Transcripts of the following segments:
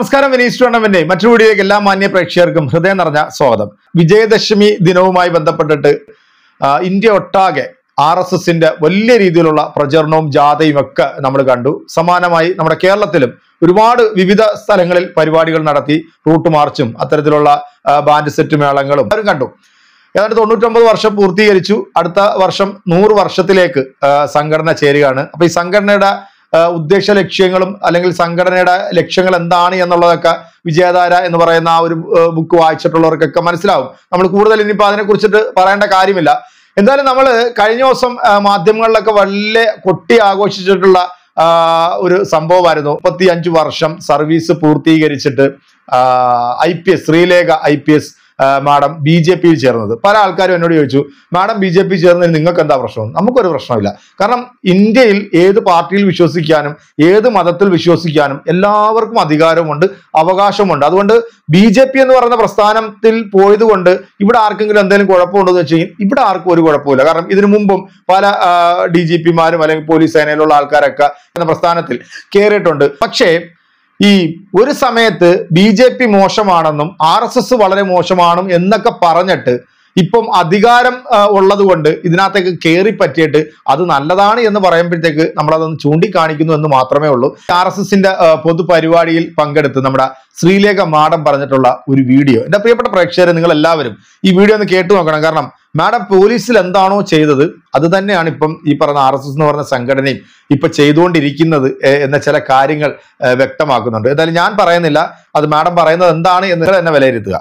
നമസ്കാരം വിനീസ് ടൂർണമെന്റ് മറ്റൊരു വീഡിയോയിലേക്ക് എല്ലാ മാന്യ പ്രേക്ഷകർക്കും ഹൃദയം നിറഞ്ഞ സ്വാഗതം വിജയദശമി ദിനവുമായി ബന്ധപ്പെട്ടിട്ട് ആ, ഇന്ത്യ ഒട്ടാകെ ആർ എസ് എസിന്റെ വലിയ രീതിയിലുള്ള പ്രചരണവും ജാഥയും ഒക്കെ നമ്മൾ കണ്ടു സമാനമായി നമ്മുടെ കേരളത്തിലും ഒരുപാട് വിവിധ സ്ഥലങ്ങളിൽ പരിപാടികൾ നടത്തി റൂട്ട് മാർച്ചും അത്തരത്തിലുള്ള ആ, ബാൻഡ് സെറ്റ് മേളങ്ങളും അവരും കണ്ടു ഏതാണ്ട് തൊണ്ണൂറ്റൊമ്പത് വർഷം പൂർത്തീകരിച്ചു അടുത്ത വർഷം നൂറ് വർഷത്തിലേക്ക് ആ, സംഘടന ചേരുകയാണ് അപ്പൊ ഈ സംഘടനയുടെ ആ, ഉദ്ദേശ ലക്ഷ്യങ്ങളും അല്ലെങ്കിൽ സംഘടനയുടെ ലക്ഷ്യങ്ങൾ എന്താണ് എന്നുള്ളതൊക്കെ വിജയധാര എന്ന് പറയുന്ന ആ ഒരു ബുക്ക് വായിച്ചിട്ടുള്ളവർക്കൊക്കെ മനസ്സിലാവും നമ്മൾ കൂടുതൽ ഇനിയിപ്പോ അതിനെ കുറിച്ചിട്ട് പറയേണ്ട കാര്യമില്ല എന്തായാലും നമ്മൾ കഴിഞ്ഞ ദിവസം ആ, മാധ്യമങ്ങളിലൊക്കെ വലിയ കൊട്ടി ആഘോഷിച്ചിട്ടുള്ള ആ, ഒരു സംഭവമായിരുന്നു മുപ്പത്തി അഞ്ച് വർഷം സർവീസ് പൂർത്തീകരിച്ചിട്ട് I P S Sreelekha I P S madam B J പിയിൽ ചേർന്നത് പല ആൾക്കാരും എന്നോട് ചോദിച്ചു മാഡം ബി ജെ പി ചേർന്നതിന് നിങ്ങൾക്ക് എന്താ പ്രശ്നം നമുക്കൊരു പ്രശ്നമില്ല കാരണം ഇന്ത്യയിൽ ഏത് പാർട്ടിയിൽ വിശ്വസിക്കാനും ഏത് മതത്തിൽ വിശ്വസിക്കാനും എല്ലാവർക്കും അധികാരമുണ്ട് അവകാശമുണ്ട് അതുകൊണ്ട് ബി ജെ പി എന്ന് പറയുന്ന പ്രസ്ഥാനത്തിൽ പോയത് കൊണ്ട് ഇവിടെ ആർക്കെങ്കിലും എന്തെങ്കിലും കുഴപ്പമുണ്ടോ എന്ന് വെച്ച് കഴിഞ്ഞാൽ ഇവിടെ ആർക്കും ഒരു കുഴപ്പമില്ല കാരണം ഇതിനു മുമ്പും പല ഡി ജി പിമാരും അല്ലെങ്കിൽ പോലീസ് സേനയിലുള്ള ആൾക്കാരൊക്കെ എന്ന പ്രസ്ഥാനത്തിൽ കയറിയിട്ടുണ്ട് പക്ഷേ ഈ ഒരു സമയത്ത് ബി ജെ പി മോശമാണെന്നും ആർ എസ് എസ് വളരെ മോശമാണെന്നും എന്നൊക്കെ പറഞ്ഞിട്ട് ഇപ്പം അധികാരം ആ, ഉള്ളത് കൊണ്ട് ഇതിനകത്തേക്ക് കയറി പറ്റിയിട്ട് അത് നല്ലതാണ് എന്ന് പറയുമ്പോഴത്തേക്ക് നമ്മളതൊന്ന് ചൂണ്ടിക്കാണിക്കുന്നു എന്ന് മാത്രമേ ഉള്ളൂ ആർ എസ് എസിന്റെ പൊതുപരിപാടിയിൽ പങ്കെടുത്ത് നമ്മുടെ ശ്രീലേഖ മാഡം പറഞ്ഞിട്ടുള്ള ഒരു വീഡിയോ എന്റെ പ്രിയപ്പെട്ട പ്രേക്ഷകരെ നിങ്ങൾ എല്ലാവരും ഈ വീഡിയോ ഒന്ന് കേട്ടു നോക്കണം കാരണം മാഡം പോലീസിൽ എന്താണോ ചെയ്തത് അത് തന്നെയാണ് ഇപ്പം ഈ പറഞ്ഞ ആർ എസ് എസ് എന്ന് പറഞ്ഞ സംഘടനയും ഇപ്പൊ ചെയ്തുകൊണ്ടിരിക്കുന്നത് എ- എന്ന ചില കാര്യങ്ങൾ ഏ, വ്യക്തമാക്കുന്നുണ്ട് എന്തായാലും ഞാൻ പറയുന്നില്ല അത് മാഡം പറയുന്നത് എന്താണ് എന്ന് നിങ്ങൾ തന്നെ വിലയിരുത്തുക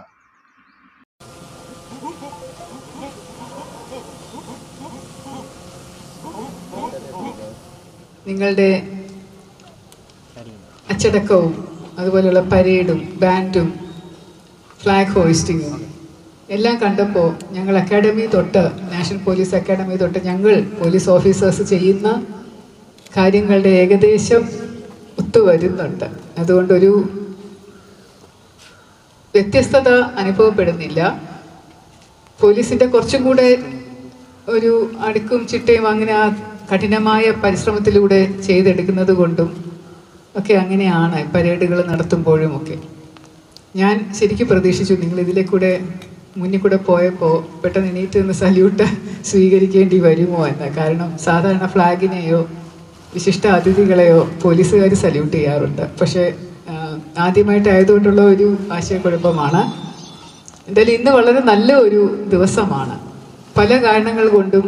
നിങ്ങളുടെ അച്ചടക്കവും അതുപോലെയുള്ള പരേഡും ബാൻഡും ഫ്ലാഗ് ഹോയിസ്റ്റിങ്ങും എല്ലാം കണ്ടപ്പോൾ ഞങ്ങൾ അക്കാഡമി തൊട്ട് നാഷണൽ പോലീസ് അക്കാഡമി തൊട്ട് ഞങ്ങൾ പോലീസ് ഓഫീസേഴ്സ് ചെയ്യുന്ന കാര്യങ്ങളുടെ ഏകദേശം ഒത്തുവരുന്നുണ്ട് അതുകൊണ്ടൊരു വ്യത്യസ്തത അനുഭവപ്പെടുന്നില്ല പോലീസിന്റെ കുറച്ചും കൂടെ ഒരു അടുക്കും ചിട്ടയും അങ്ങനെ ആ കഠിനമായ പരിശ്രമത്തിലൂടെ ചെയ്തെടുക്കുന്നത് കൊണ്ടും ഒക്കെ അങ്ങനെയാണ് പരേഡുകൾ നടത്തുമ്പോഴും ഒക്കെ ഞാൻ ശരിക്കും പ്രതീക്ഷിച്ചു നിങ്ങൾ ഇതിലെ കൂടെ മുന്നിൽ കൂടെ പോയപ്പോൾ പെട്ടെന്ന് എണീറ്റ് നിന്ന് സല്യൂട്ട് സ്വീകരിക്കേണ്ടി വരുമോ എന്ന് കാരണം സാധാരണ ഫ്ലാഗിനെയോ വിശിഷ്ട അതിഥികളെയോ പോലീസുകാർ സല്യൂട്ട് ചെയ്യാറുണ്ട് പക്ഷേ ആ, ആദ്യമായിട്ടായതുകൊണ്ടുള്ള ഒരു ആശയക്കുഴപ്പമാണ് എന്തായാലും ഇന്ന് വളരെ നല്ല ഒരു ദിവസമാണ് പല കാരണങ്ങൾ കൊണ്ടും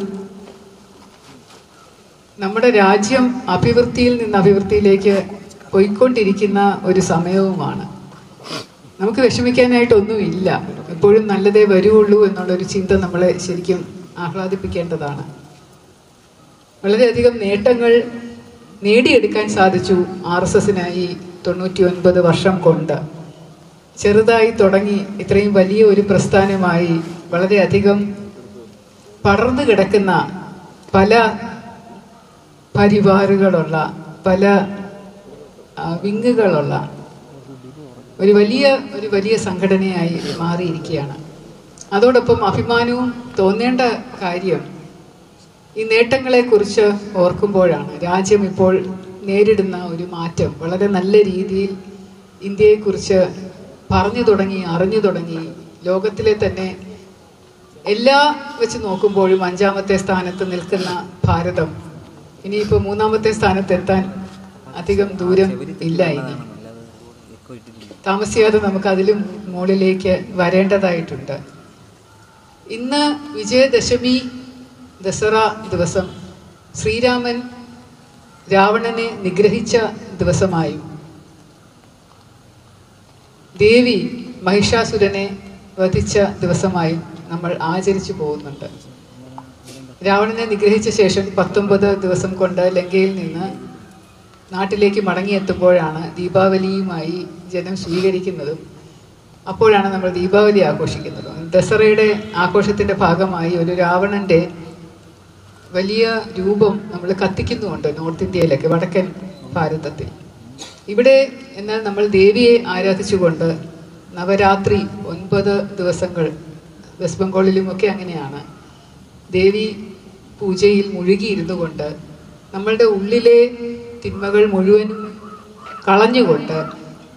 നമ്മുടെ രാജ്യം അഭിവൃദ്ധിയിൽ നിന്ന് അഭിവൃദ്ധിയിലേക്ക് പോയിക്കൊണ്ടിരിക്കുന്ന ഒരു സമയവുമാണ് നമുക്ക് വിഷമിക്കാനായിട്ടൊന്നുമില്ല എപ്പോഴും നല്ലതേ വരുള്ളൂ എന്നുള്ളൊരു ചിന്ത നമ്മളെ ശരിക്കും ആഹ്ലാദിപ്പിക്കേണ്ടതാണ് വളരെയധികം നേട്ടങ്ങൾ നേടിയെടുക്കാൻ സാധിച്ചു ആർ എസ് എസിന് ഈ തൊണ്ണൂറ്റി ഒൻപത് വർഷം കൊണ്ട് ചെറുതായി തുടങ്ങി ഇത്രയും വലിയ ഒരു പ്രസ്ഥാനമായി വളരെയധികം പടർന്നു കിടക്കുന്ന പല പരിവാറുകളുള്ള പല ആ, വിങ്ങുകളുള്ള ഒരു വലിയ ഒരു വലിയ സംഘടനയായി മാറിയിരിക്കുകയാണ് അതോടൊപ്പം അഭിമാനവും തോന്നേണ്ട കാര്യം ഈ നേട്ടങ്ങളെക്കുറിച്ച് ഓർക്കുമ്പോഴാണ് രാജ്യം ഇപ്പോൾ നേരിടുന്ന ഒരു മാറ്റം വളരെ നല്ല രീതിയിൽ ഇന്ത്യയെക്കുറിച്ച് പറഞ്ഞു തുടങ്ങി അറിഞ്ഞു തുടങ്ങി ലോകത്തിലെ തന്നെ എല്ലാ വെച്ച് നോക്കുമ്പോഴും അഞ്ചാമത്തെ സ്ഥാനത്ത് നിൽക്കുന്ന ഭാരതം ഇനിയിപ്പോൾ മൂന്നാമത്തെ സ്ഥാനത്തെത്താൻ അധികം ദൂരം ഇല്ല ഇനി താമസിയാതെ നമുക്ക് അതിലും മുകളിലേക്ക് വരേണ്ടതായിട്ടുണ്ട് ഇന്ന് വിജയദശമി ദസറ ദിവസം ശ്രീരാമൻ രാവണനെ നിഗ്രഹിച്ച ദിവസമായും ദേവി മഹിഷാസുരനെ വധിച്ച ദിവസമായും നമ്മൾ ആചരിച്ചു പോകുന്നുണ്ട് രാവണനെ നിഗ്രഹിച്ച ശേഷം പത്തൊമ്പത് ദിവസം കൊണ്ട് ലങ്കയിൽ നിന്ന് നാട്ടിലേക്ക് മടങ്ങിയെത്തുമ്പോഴാണ് ദീപാവലിയുമായി ജനം സ്വീകരിക്കുന്നതും അപ്പോഴാണ് നമ്മൾ ദീപാവലി ആഘോഷിക്കുന്നതും ദസറയുടെ ആഘോഷത്തിന്റെ ഭാഗമായി ഒരു രാവണന്റെ വലിയ രൂപം നമ്മൾ കത്തിക്കുന്നുമുണ്ട് നോർത്ത് ഇന്ത്യയിലൊക്കെ വടക്കൻ ഭാരതത്തിൽ ഇവിടെ എന്നാൽ നമ്മൾ ദേവിയെ ആരാധിച്ചുകൊണ്ട് നവരാത്രി ഒൻപത് ദിവസങ്ങൾ വെസ്റ്റ് ബംഗാളിലുമൊക്കെ അങ്ങനെയാണ് ദേവി പൂജയിൽ മുഴുകിയിരുന്നു കൊണ്ട് നമ്മളുടെ ഉള്ളിലെ തിന്മകൾ മുഴുവനും കളഞ്ഞുകൊണ്ട്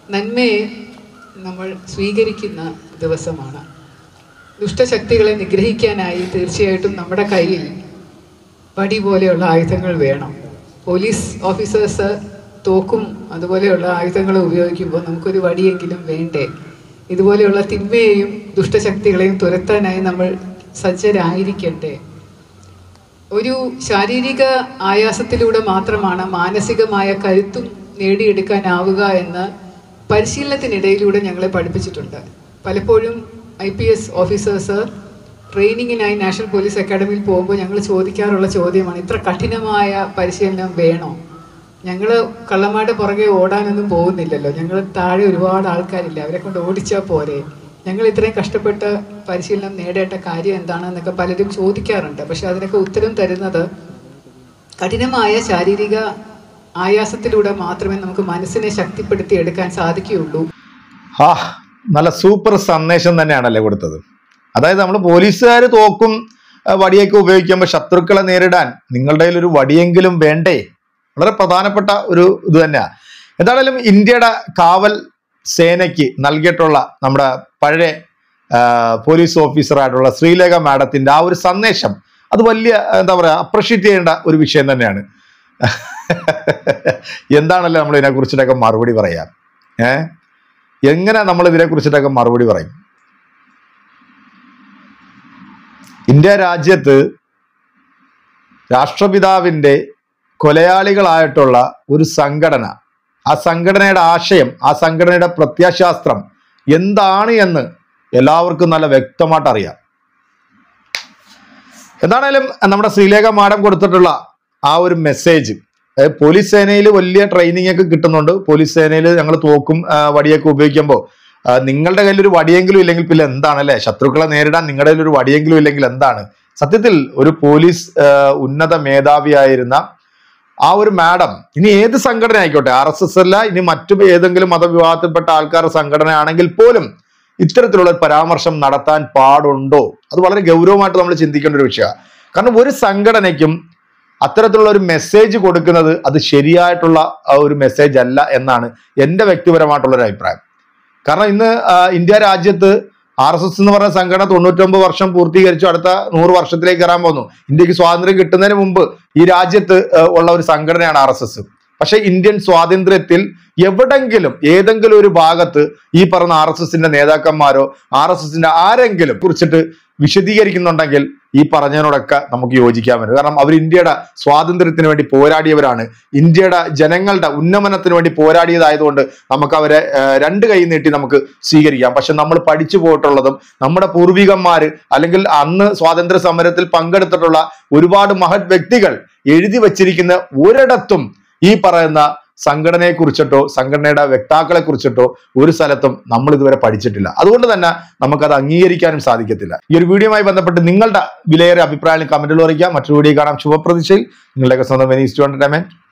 നന്മയെ നമ്മൾ സ്വീകരിക്കുന്ന ദിവസമാണ് ദുഷ്ടശക്തികളെ നിഗ്രഹിക്കാനായി തീർച്ചയായിട്ടും നമ്മുടെ കയ്യിൽ വടി പോലെയുള്ള ആയുധങ്ങൾ വേണം പോലീസ് ഓഫീസേഴ്സ് തോക്കും അതുപോലെയുള്ള ആയുധങ്ങൾ ഉപയോഗിക്കുമ്പോൾ നമുക്കൊരു വടിയെങ്കിലും വേണ്ടേ ഇതുപോലെയുള്ള തിന്മയെയും ദുഷ്ടശക്തികളെയും തുരത്താനായി നമ്മൾ സജ്ജരായിരിക്കണ്ടേ ഒരു ശാരീരിക ആയാസത്തിലൂടെ മാത്രമാണ് മാനസികമായ കരുത്തും നേടിയെടുക്കാനാവുക എന്ന് പരിശീലനത്തിനിടയിലൂടെ ഞങ്ങളെ പഠിപ്പിച്ചിട്ടുണ്ട് പലപ്പോഴും ഐ പി എസ് ഓഫീസേഴ്സ് ട്രെയിനിങ്ങിനായി നാഷണൽ പോലീസ് അക്കാഡമിയിൽ പോകുമ്പോൾ ഞങ്ങൾ ചോദിക്കാറുള്ള ചോദ്യമാണ് ഇത്ര കഠിനമായ പരിശീലനം വേണോ ഞങ്ങൾ കള്ളന്മാരുടെ പുറകെ ഓടാനൊന്നും പോകുന്നില്ലല്ലോ ഞങ്ങൾ താഴെ ഒരുപാട് ആൾക്കാരില്ല അവരെ കൊണ്ട് ഓടിച്ചാൽ പോരെ ഞങ്ങൾ ഇത്രയും കഷ്ടപ്പെട്ട് പരിശീലനം നേടേണ്ട കാര്യം എന്താണെന്നൊക്കെ പലരും ചോദിക്കാറുണ്ട് പക്ഷെ അതിനൊക്കെ ഉത്തരം തരുന്നത് കഠിനമായ ശാരീരിക ആയാസത്തിലൂടെ മാത്രമേ നമുക്ക് മനസ്സിനെ ശക്തിപ്പെടുത്തി എടുക്കാൻ സാധിക്കുകയുള്ളൂ ആ നല്ല സൂപ്പർ സന്ദേശം തന്നെയാണല്ലേ കൊടുത്തത് അതായത് നമ്മൾ പോലീസുകാർ തോക്കും ആ, വടിയൊക്കെ ഉപയോഗിക്കുമ്പോൾ ശത്രുക്കളെ നേരിടാൻ നിങ്ങളുടെ കയ്യിൽ ഒരു വടിയെങ്കിലും വേണ്ടേ വളരെ പ്രധാനപ്പെട്ട ഒരു ഇത് തന്നെയാണ് എന്താണേലും ഇന്ത്യയുടെ കാവൽ സേനയ്ക്ക് നൽകിയിട്ടുള്ള നമ്മുടെ പഴയ ആ, പോലീസ് ഓഫീസറായിട്ടുള്ള ശ്രീലേഖ മാഡത്തിന്റെ ആ ഒരു സന്ദേശം അത് വലിയ എന്താ പറയുക അപ്രിഷ്യേറ്റ് ചെയ്യേണ്ട ഒരു വിഷയം തന്നെയാണ് എന്താണല്ലോ നമ്മൾ ഇതിനെ കുറിച്ചിട്ടൊക്കെ മറുപടി പറയാം ഏ എങ്ങനെ നമ്മൾ ഇതിനെ കുറിച്ചിട്ടൊക്കെ മറുപടി പറയും ഇന്ത്യ രാജ്യത്ത് രാഷ്ട്രപിതാവിന്റെ കൊലയാളികളായിട്ടുള്ള ഒരു സംഘടന ആ സംഘടനയുടെ ആശയം ആ സംഘടനയുടെ പ്രത്യാശാസ്ത്രം എന്താണ് എന്ന് എല്ലാവർക്കും നല്ല വ്യക്തമായിട്ട് അറിയാം എന്താണേലും നമ്മുടെ ശ്രീലേഖ മാഡം കൊടുത്തിട്ടുള്ള ആ ഒരു മെസ്സേജ് അതായത് പോലീസ് സേനയിൽ വലിയ ട്രെയിനിങ് ഒക്കെ കിട്ടുന്നുണ്ട് പോലീസ് സേനയിൽ ഞങ്ങൾ തോക്കും ആ, വടിയൊക്കെ ഉപയോഗിക്കുമ്പോൾ ആ, നിങ്ങളുടെ കയ്യിൽ ഒരു വടിയെങ്കിലും ഇല്ലെങ്കിൽ പിന്നെ എന്താണ് അല്ലെ ശത്രുക്കളെ നേരിടാൻ നിങ്ങളുടെ കയ്യിൽ ഒരു വടിയെങ്കിലും ഇല്ലെങ്കിൽ എന്താണ് സത്യത്തിൽ ഒരു പോലീസ് ആ, ഉന്നത മേധാവിയായിരുന്ന ആ ഒരു മാഡം ഇനി ഏത് സംഘടന ആയിക്കോട്ടെ ആർ എസ് എസ് അല്ല ഇനി മറ്റു ഏതെങ്കിലും മതവിഭാഗത്തിൽപ്പെട്ട ആൾക്കാരുടെ സംഘടന ആണെങ്കിൽ പോലും ഇത്തരത്തിലുള്ള ഒരു പരാമർശം നടത്താൻ പാടുണ്ടോ അത് വളരെ ഗൗരവമായിട്ട് നമ്മൾ ചിന്തിക്കേണ്ട ഒരു വിഷയമാണ് കാരണം ഒരു സംഘടനയ്ക്കും അത്തരത്തിലുള്ള ഒരു മെസ്സേജ് കൊടുക്കുന്നത് അത് ശരിയായിട്ടുള്ള ആ ഒരു മെസ്സേജ് അല്ല എന്നാണ് എൻ്റെ വ്യക്തിപരമായിട്ടുള്ള ഒരു അഭിപ്രായം കാരണം ഇന്ന് ആ, ഇന്ത്യ രാജ്യത്ത് ആർ എസ് എസ് എന്ന് പറഞ്ഞ സംഘടന തൊണ്ണൂറ്റൊമ്പത് വർഷം പൂർത്തീകരിച്ചു അടുത്ത നൂറ് വർഷത്തിലേക്ക് കയറാൻ പോകുന്നു ഇന്ത്യക്ക് സ്വാതന്ത്ര്യം കിട്ടുന്നതിന് മുമ്പ് ഈ രാജ്യത്ത് ആ, ഉള്ള ഒരു സംഘടനയാണ് ആർ എസ് എസ് പക്ഷെ ഇന്ത്യൻ സ്വാതന്ത്ര്യത്തിൽ എവിടെങ്കിലും ഏതെങ്കിലും ഒരു ഭാഗത്ത് ഈ പറഞ്ഞ ആർ എസ് എസിന്റെ നേതാക്കന്മാരോ ആർ എസ് എസിന്റെ ആരെങ്കിലും കുറിച്ചിട്ട് വിശദീകരിക്കുന്നുണ്ടെങ്കിൽ ഈ പറഞ്ഞതിനോടൊക്കെ നമുക്ക് യോജിക്കാൻ പറ്റും കാരണം അവർ ഇന്ത്യയുടെ സ്വാതന്ത്ര്യത്തിന് വേണ്ടി പോരാടിയവരാണ് ഇന്ത്യയുടെ ജനങ്ങളുടെ ഉന്നമനത്തിന് വേണ്ടി പോരാടിയതായതുകൊണ്ട് നമുക്ക് അവരെ ആ, രണ്ട് കൈ നീട്ടി നമുക്ക് സ്വീകരിക്കാം പക്ഷെ നമ്മൾ പഠിച്ചു പോയിട്ടുള്ളതും നമ്മുടെ പൂർവികന്മാര് അല്ലെങ്കിൽ അന്ന് സ്വാതന്ത്ര്യ സമരത്തിൽ പങ്കെടുത്തിട്ടുള്ള ഒരുപാട് മഹത് വ്യക്തികൾ എഴുതി വച്ചിരിക്കുന്ന ഒരിടത്തും ഈ പറയുന്ന സംഘടനയെ കുറിച്ചിട്ടോ സംഘടനയുടെ വ്യക്താക്കളെ കുറിച്ചിട്ടോ ഒരു സ്ഥലത്തും നമ്മൾ ഇതുവരെ പഠിച്ചിട്ടില്ല അതുകൊണ്ട് തന്നെ നമുക്കത് അംഗീകരിക്കാനും സാധിക്കത്തില്ല ഈ ഒരു വീഡിയോയുമായി ബന്ധപ്പെട്ട് നിങ്ങളുടെ വിലയേറിയ അഭിപ്രായങ്ങൾ കമന്റിൽ അറിയിക്കാം മറ്റൊരു വീഡിയോ കാണാം ശുഭപ്രതീക്ഷയിൽ നിങ്ങളുടെയൊക്കെ സ്വന്തം വെനീസ് ടു എന്റർടൈൻമെന്റ്